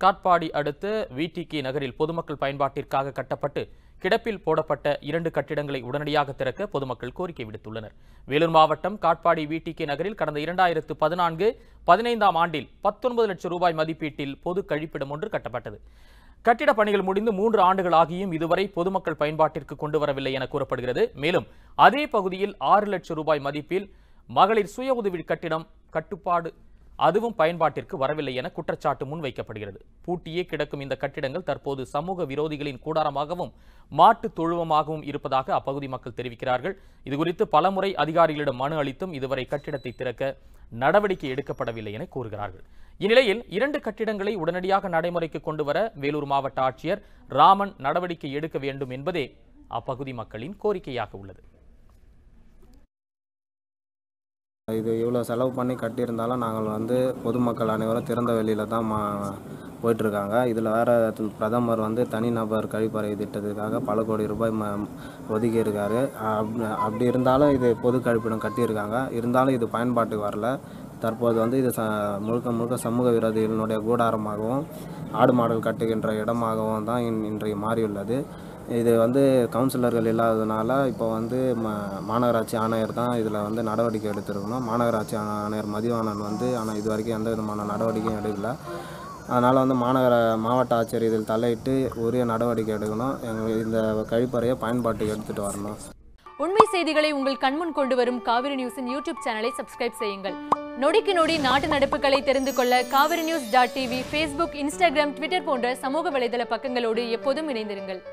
காட்பாடி அடுத்த விடிகே நகரில் பொதுமக்கள் பயன்பாட்டிற்காக கட்டப்பட்டு கிடப்பில் போடப்பட்ட இரண்டு கட்டிடங்களை உடனடியாக திறக்க பொதுமக்கள் கோரிக்கை விடுத்துள்ளனர் வேலூர் மாவட்டம் காட்பாடி விடிகே நகரில் கடந்த இரண்டாயிரத்து பதினான்கு பதினைந்தாம் ஆண்டில் பத்தொன்பது லட்சம் ரூபாய் மதிப்பீட்டில் பொது கழிப்பிடம் ஒன்று கட்டப்பட்டது கட்டிட பணிகள் முடிந்து மூன்று ஆண்டுகள் ஆகியும் இதுவரை பொதுமக்கள் பயன்பாட்டிற்கு கொண்டு வரவில்லை என கூறப்படுகிறது மேலும் அதே பகுதியில் ஆறு லட்சம் ரூபாய் மதிப்பில் மகளிர் சுய உதவி கட்டிடம் கட்டுப்பாடு அதுவும் பயன்பாட்டிற்கு வரவில்லை என குற்றச்சாட்டு முன்வைக்கப்படுகிறது பூட்டியே கிடக்கும் இந்த கட்டிடங்கள் தற்போது சமூக விரோதிகளின் கூடாரமாகவும் மாட்டு தொழுவமாகவும் இருப்பதாக அப்பகுதி மக்கள் தெரிவிக்கிறார்கள் இதுகுறித்து பலமுறை அதிகாரிகளிடம் மனு அளித்தும் இதுவரை கட்டிடத்தை திறக்க நடவடிக்கை எடுக்கப்படவில்லை என கூறுகிறார்கள் இந்நிலையில் இரண்டு கட்டிடங்களை உடனடியாக நடைமுறைக்கு கொண்டு வர வேலூர் மாவட்ட ஆட்சியர் ராமன் நடவடிக்கை எடுக்க வேண்டும் என்பதே அப்பகுதி மக்களின் கோரிக்கையாக உள்ளது இது இவ்வளோ செலவு பண்ணி கட்டியிருந்தாலும் நாங்கள் வந்து பொதுமக்கள் அனைவரும் திறந்த வெளியில் தான் மா போயிட்டுருக்காங்க இதில் வேறு பிரதமர் வந்து தனிநபர் கழிப்பறை திட்டத்துக்காக பல கோடி ரூபாய் ம ஒதுக்கி இருக்காரு அப் அப்படி இருந்தாலும் இது பொது கழிப்பிடம் கட்டியிருக்காங்க இருந்தாலும் இது பயன்பாட்டுக்கு வரல தற்போது வந்து இது ச முழுக்க முழுக்க சமூக விரோதிகளினுடைய கூடாரமாகவும் ஆடு மாடுகள் கட்டுகின்ற இடமாகவும் தான் இன் இன்றைக்கு மாறியுள்ளது இது வந்து கவுன்சிலர்கள் இல்லாததுனால இப்போ வந்து ம மாநகராட்சி ஆணையர் தான் இதில் வந்து நடவடிக்கை எடுத்திருக்கணும் மாநகராட்சி ஆணையர் மதிவாணன் வந்து ஆனால் இது வரைக்கும் எந்த விதமான நடவடிக்கையும் எடுக்கல அதனால் வந்து மாநகர மாவட்ட ஆட்சியர் இதில் தலையிட்டு உரிய நடவடிக்கை எடுக்கணும் எங்கள் இந்த கழிப்பறையை பயன்பாட்டுக்கு எடுத்துகிட்டு வரணும் உண்மை செய்திகளை உங்கள் கண்முன் கொண்டு வரும் காவிரி நியூஸின் யூடியூப் சேனலை சப்ஸ்கிரைப் செய்யுங்கள் நொடிக்கு நொடி நாட்டு நடப்புகளை தெரிந்து கொள்ள Kaveri news dot TV Facebook Instagram Twitter போன்ற சமூக வலைதள பக்கங்களோடு எப்போதும் இணைந்திருங்கள்